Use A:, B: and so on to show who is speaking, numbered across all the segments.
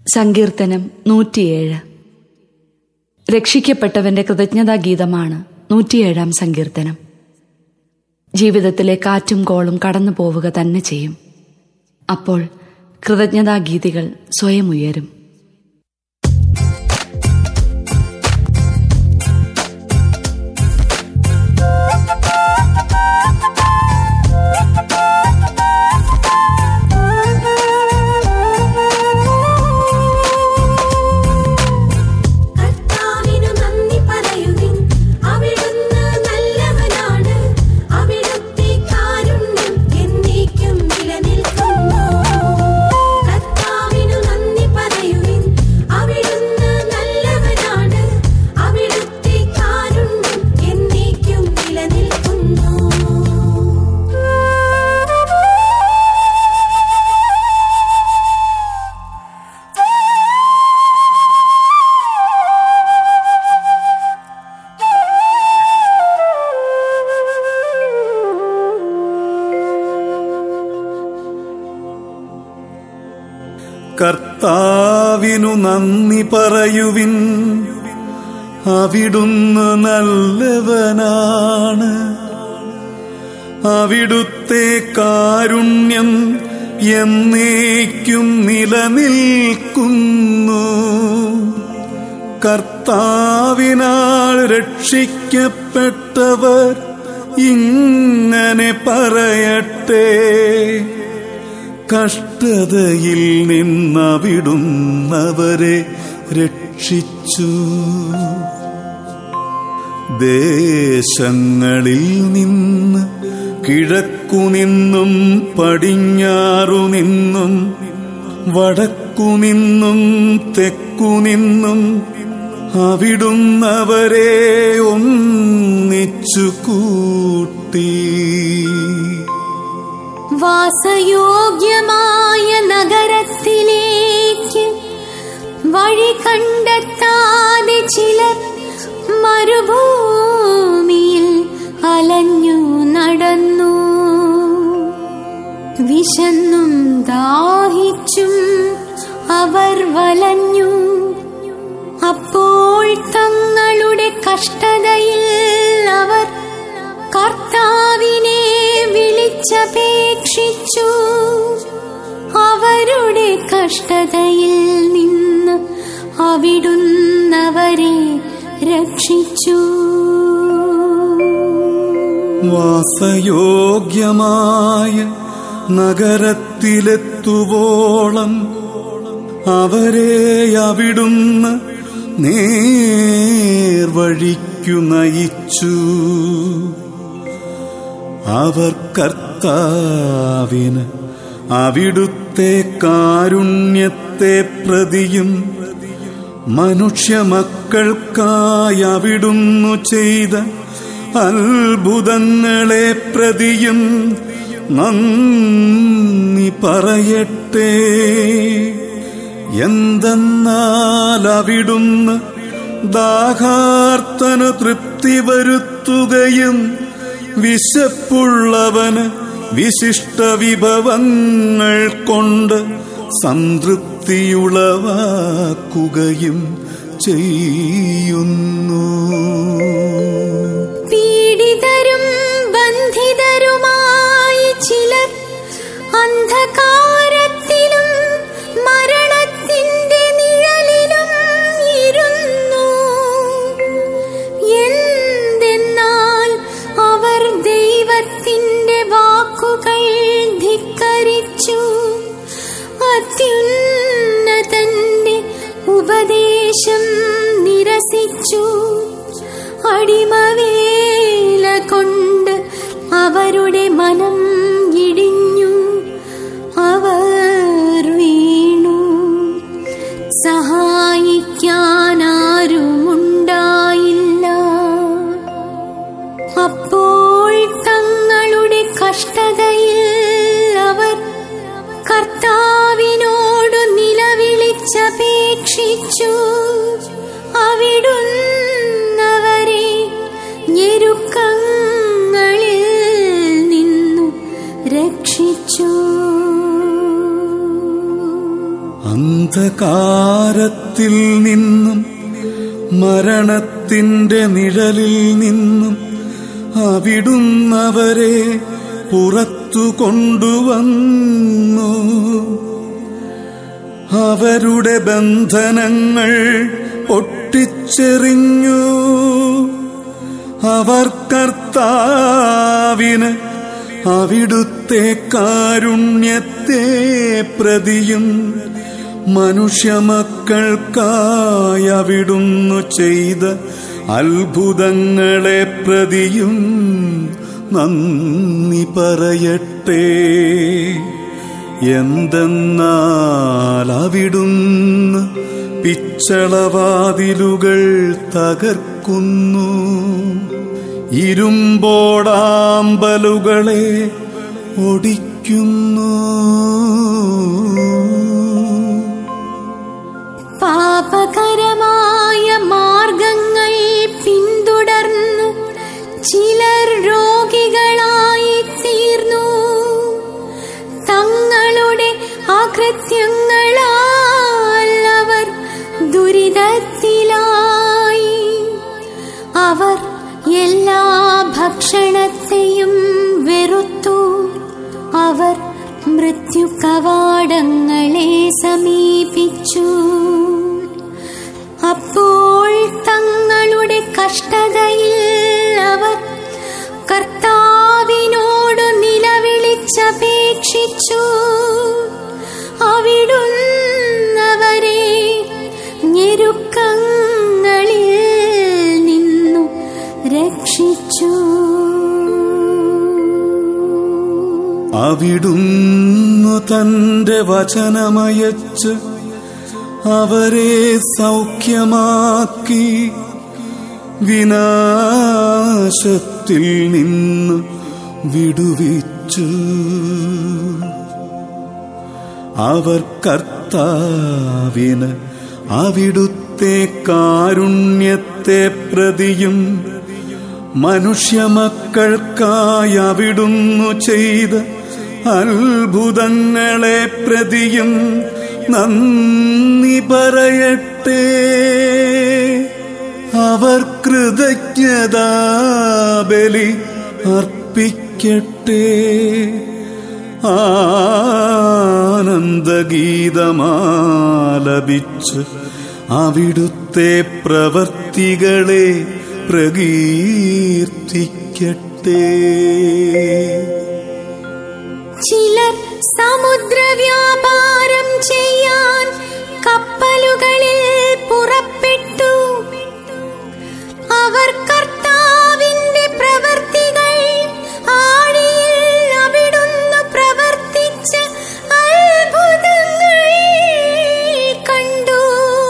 A: സങ്കീർത്തനം നൂറ്റിയേഴ് രക്ഷിക്കപ്പെട്ടവന്റെ കൃതജ്ഞതാഗീതമാണ് നൂറ്റിയേഴാം സങ്കീർത്തനം ജീവിതത്തിലെ കാറ്റും കോളും കടന്നു പോവുക തന്നെ ചെയ്യും അപ്പോൾ കൃതജ്ഞതാഗീതികൾ സ്വയം ഉയരും
B: കർത്താവിനു നന്ദി പറയുവിൻ അവിടുന്ന് നല്ലവനാണ് അവിടുത്തെ കാരുണ്യം എന്നേക്കും നിലനിൽക്കുന്നു കർത്താവിനു നന്ദി പറയുവിൻ അവിടുന്ന് നല്ലവനാണ് അവിടുത്തെ കാരുണ്യം എന്നേക്കും നിലനിൽക്കുന്നു
C: കർത്താവിനു നന്ദി പറയുവിൻ അവിടുന്ന് നല്ലവനാണ് അവിടുത്തെ കാരുണ്യം എന്നേക്കും നിലനിൽക്കുന്നു കർത്താവിനാൽ രക്ഷിക്കപ്പെട്ടവർ ഇങ്ങനെ പറയട്ടെ കഷ്ടതയിൽ നിന്നവിടുന്നവരെ രക്ഷിച്ചു ദേശങ്ങളിൽ നിന്ന് കിഴക്കുനിന്നും പടിഞ്ഞാറുനിന്നും വടക്കുനിന്നും തെക്കുനിന്നും അവിടുന്നവരെ ഒന്നിച്ചു കൂട്ടി
B: വാസയോഗ്യമായ നഗരത്തിലേക്ക് വഴി കണ്ടെത്താതെ ചിലർ മരുഭൂമിയിൽ അലഞ്ഞു നടന്നു വിശന്നും ദാഹിച്ചും അവർ വലഞ്ഞു അപ്പോൾ തങ്ങളുടെ കഷ്ടതയിൽ അവർ കർത്താവിനെ വിളിച്ചപേക്ഷിച്ചു അവരുടെ കഷ്ടതയിൽ നിന്ന് അവിടുന്നവരെ രക്ഷിച്ചു
C: വാസയോഗ്യമായ നഗരത്തിലെത്തുവോളം അവരെ അവിടുന്ന് നേർവഴിക്കു നയിച്ചു അവർ കർത്താവിന് അവിടുത്തെ കാരുണ്യത്തെ പ്രതിയും മനുഷ്യമക്കൾക്കായി അവിടുന്നു ചെയ്ത അത്ഭുതങ്ങളെ പ്രതിയും നന്ദി പറയട്ടെ എന്തെന്നാൽ അവിടുന്ന് ദാഹാർത്തന് തൃപ്തി വരുത്തുകയും വിശപ്പുള്ളവന് വിശിഷ്ട വിഭവങ്ങൾ കൊണ്ട് സംതൃപ്തിയുളവാക്കുകയും ചെയ്യുന്നു
B: പീഡിതരും ബന്ധിതരുമായി ചിലർ അന്ധകാരത്തിലും മരണത്തിന്റെ നിഴലിലും ഇരുന്നു എന്തെന്നാൽ അവർ ദൈവത്തിന്റെ വാക്കുകൾ ധിക്കരിച്ചു അത്യുന്നതന്റെ ഉപദേശം നിരസിച്ചു അടിമവേല കൊണ്ട് അവരുടെ മനം ഇടിഞ്ഞു അവർ വീണു സഹായിക്കാനാരുമുണ്ടായില്ല അപ്പോൾ തങ്ങളുടെ കഷ്ടതയിൽ അവർ കർത്താവിനോട് നിലവിളിച്ചപേക്ഷിച്ചു അവിടുന്നവരെ ഞെരുക്കങ്ങളിൽ നിന്നു
C: അന്ധകാരത്തിൽ നിന്നും മരണത്തിന്റെ നിഴലിൽ നിന്നും അവിടുന്നവരെ പുറത്തു കൊണ്ടുവന്നു അവരുടെ ബന്ധനങ്ങൾ പൊട്ടിച്ചെറിഞ്ഞു അവർ കർത്താവിന് അവിടുത്തെ കാരുണ്യത്തെ പ്രതിയും മനുഷ്യമക്കൾക്കായി അവിടുന്നു ചെയ്ത അത്ഭുതങ്ങളെ പ്രതിയും നന്ദി പറയട്ടെ എന്തെന്നാൽ അവിടുന്ന് പിച്ചളവാതിലുകൾ തകർക്കുന്നു ഇരുമ്പോടാമ്പലുകളെ ഒടിക്കുന്നു
B: പാപകരമായ മാർഗങ്ങൾ പിന്തുടർന്ന് ചിലർ രോഗികളായി തീർന്നു തങ്ങളുടെ അകൃത്യങ്ങളാൽ അവർ ദുരിതത്തിലായി അവർ എല്ലാ ഭക്ഷണത്തെയും വെറുത്തു അവർ മൃത്യു കവാടങ്ങളെ സമീപിച്ചു അപ്പോൾ തങ്ങളുടെ കഷ്ടതയിൽ അവർ കർത്താവിനോട് നിലവിളിച്ചപേക്ഷിച്ചു അവിടുന്നവരെ ഞെരുക്കങ്ങളിൽ നിന്നു രക്ഷിച്ചു
C: അവിടുന്നു തന്റെ വചനമയച്ച് അവരെ സൗഖ്യമാക്കി വിനാശത്തിൽ നിന്ന് വിടുവിച്ചു അവർ കർത്താവിന് അവിടുത്തെ കാരുണ്യത്തെ പ്രതിയും മനുഷ്യമക്കൾക്കായി അവിടുന്നു ചെയ്ത അത്ഭുതങ്ങളെ പ്രതിയും നന്ദി പറയട്ടെ അവർ കൃതജ്ഞതാബലി അർപ്പിക്കട്ടെ ആനന്ദഗീതമാലപിച്ച് അവിടുത്തെ പ്രവർത്തികളെ പ്രകീർത്തിക്കട്ടെ
B: ചിലർ സമുദ്ര വ്യാപാരം ചെയ്യാൻ കപ്പലുകളിൽ പുറപ്പെട്ടു അവർ കർത്താവിന്റെ പ്രവർത്തികൾ ആഴിയിൽ അവിടുന്ന് പ്രവർത്തിച്ച അത്ഭുതങ്ങൾ കണ്ടു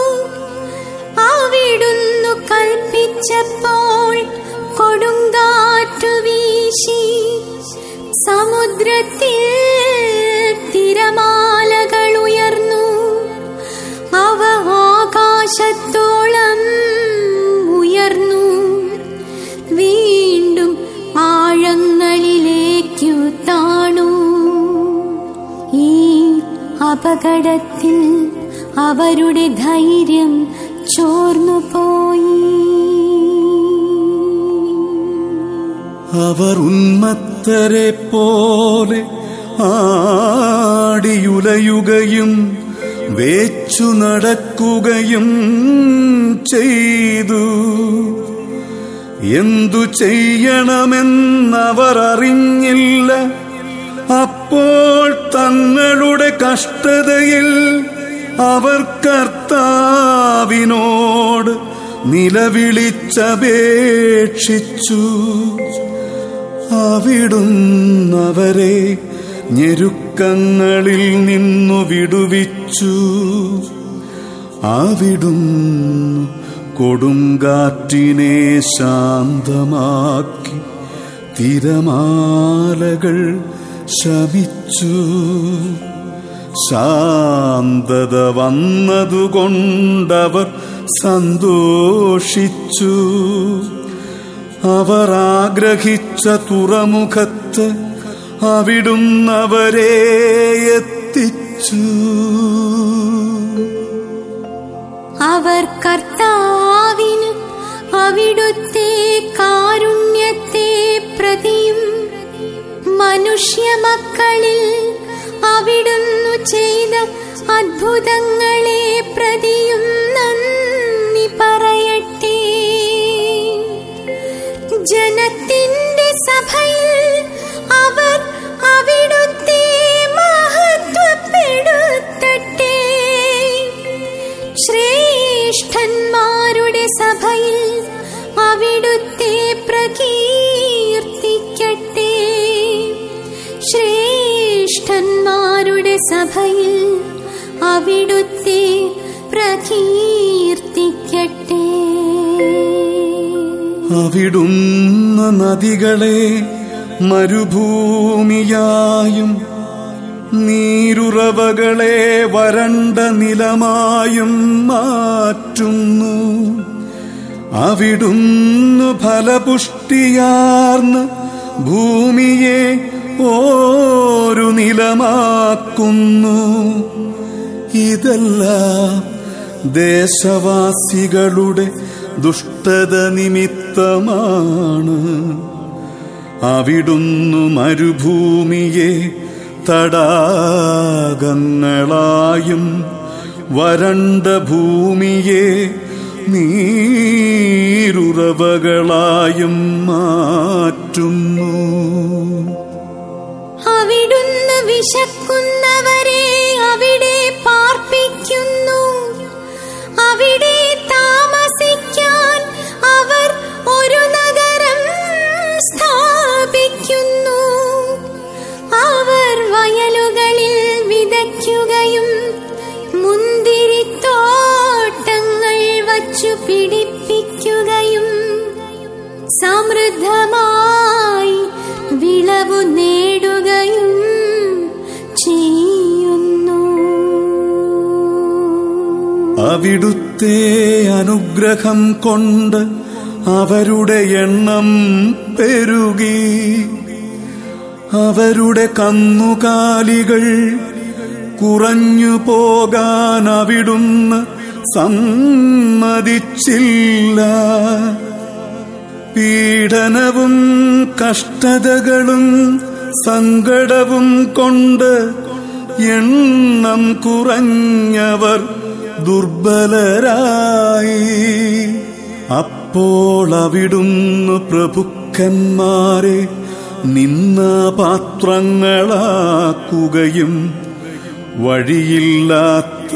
B: അവിടുന്നു കൽപ്പിച്ചപ്പോൾ കൊടുങ്കാറ്റു വീശി സമുദ്രത്തിൽ തിരമാലകൾ ഉയർന്നു അവ ആകാശത്തോളം ഉയർന്നു വീണ്ടും ആഴങ്ങളിലേക്കു താണു ഈ അപകടത്തിൽ അവരുടെ ധൈര്യം ചോർന്നുപോയി
C: അവർ ഉന്മത്തരെ പോലെ ആടിയുലയുകയും വേച്ചു നടക്കുകയും ചെയ്തു എന്തു ചെയ്യണമെന്നവർ അറിഞ്ഞില്ല അപ്പോൾ തങ്ങളുടെ കഷ്ടതയിൽ അവർ കർത്താവിനോട് നിലവിളിച്ചപേക്ഷിച്ചു അവിടുന്നവരെ ഞെരുക്കങ്ങളിൽ നിന്നു വിടുവിച്ചു അവിടുന്ന് കൊടുങ്കാറ്റിനെ ശാന്തമാക്കി തിരമാലകൾ ശമിച്ചു ശാന്തത വന്നതുകൊണ്ടവർ സന്തോഷിച്ചു അവർ ആഗ്രഹിച്ച തുറമുഖത്ത് അവിടുന്നവരെ എത്തിച്ചു
B: അവർ കർത്താവിന് അവിടുത്തെ കാരുണ്യത്തെ പ്രതിയും മനുഷ്യമക്കളിൽ അവിടുന്നു ചെയ്ത അത്ഭുതങ്ങളെ പ്രതിയും നന്ദി പറയട്ടെ ജനത്തിന്റെ സഭയിൽ അവർ അവിടുത്തെ മഹത്വപ്പെടുത്തട്ടെ ശ്രേഷ്ഠന്മാരുടെ സഭയിൽ അവിടുത്തെ പ്രകീർത്തിക്കട്ടെ ശ്രേഷ്ഠന്മാരുടെ സഭയിൽ അവിടുത്തെ പ്രകീർത്തിക്കട്ടെ
C: അവിടുന്ന് നദികളെ മരുഭൂമിയായും നീരുറവകളെ വരണ്ട നിലമായും മാറ്റുന്നു അവിടുന്ന് ഫലപുഷ്ടിയാർന്ന് ഭൂമിയെ ഓരു നിലമാക്കുന്നു ഇതെല്ലാം ദേശവാസികളുടെ ദുഷ്ടത നിമിത്തമാണ് അവിടുന്നു മരുഭൂമിയെ തടാകങ്ങളായും വരണ്ട ഭൂമിയെ നീരുറവകളായും മാറ്റുന്നു
B: അവിടുന്ന് വിശക്കുന്നവരെ അവിടെ പാർപ്പിക്കുന്നു അവിടെ താമസിക്കാൻ അവർ ഒരു നഗരം സ്ഥാപിക്കുന്നു അവർ വയലുകളിൽ വിതയ്ക്കുകയും മുന്തിരിത്തോട്ടങ്ങൾ വച്ചു പിടിപ്പിക്കുകയും സമൃദ്ധമായി വിളവു നേടുകയും ചെയ്യുന്നു
C: അവിടുത്തെ അനുഗ്രഹം കൊണ്ട് അവരുടെ എണ്ണം പെരുകി അവരുടെ കന്നുകാലികൾ കുറഞ്ഞു പോകാൻ അവിടുന്ന് സമ്മതിച്ചില്ല പീഡനവും കഷ്ടതകളും സങ്കടവും കൊണ്ട് എണ്ണം കുറഞ്ഞവർ ദുർബലരായി അപ്പോൾ അവിടുന്ന് പ്രഭുക്കന്മാരെ നിന്നാപാത്രങ്ങളാക്കുകയും വഴിയില്ലാത്ത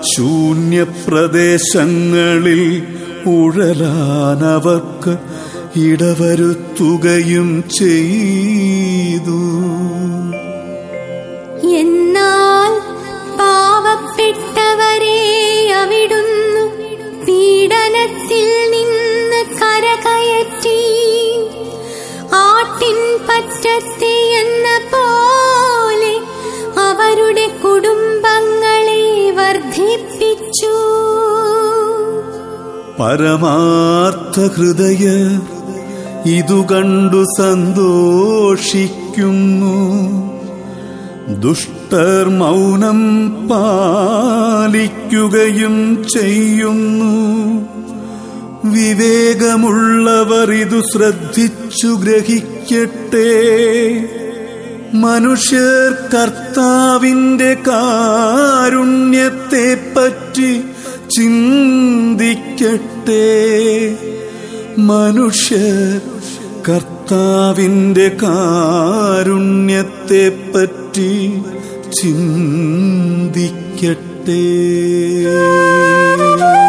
C: ശൂന്യപ്രദേശങ്ങളിൽ ഉഴലാനവർക്ക് ഇടവരുത്തുകയും ചെയ്തു
B: എന്നാൽ പാവപ്പെട്ടവരെ അവിടുന്ന് പീഡനത്തിൽ നിന്ന് കരകയറ്റി ആട്ടിൻ പറ്റത്തെ എന്ന പോലെ അവരുടെ കുടുംബങ്ങളെ വർദ്ധിപ്പിച്ചു
C: പരമാർത്ഥ ഹൃദയ ഇതു കണ്ടു സന്തോഷിക്കുന്നു ദുഷ്ടർ മൗനം പാലിക്കുകയും ചെയ്യുന്നു വിവേകമുള്ളവർ ഇതു ശ്രദ്ധിച്ചു ഗ്രഹിക്കട്ടെ മനുഷ്യർ കർത്താവിന്റെ കാരുണ്യത്തെ പറ്റി ചിന്തിക്കട്ടെ മനുഷ്യർ കർത്താവിന്റെ കാരുണ്യത്തെ പറ്റി ചിന്തിക്കട്ടെ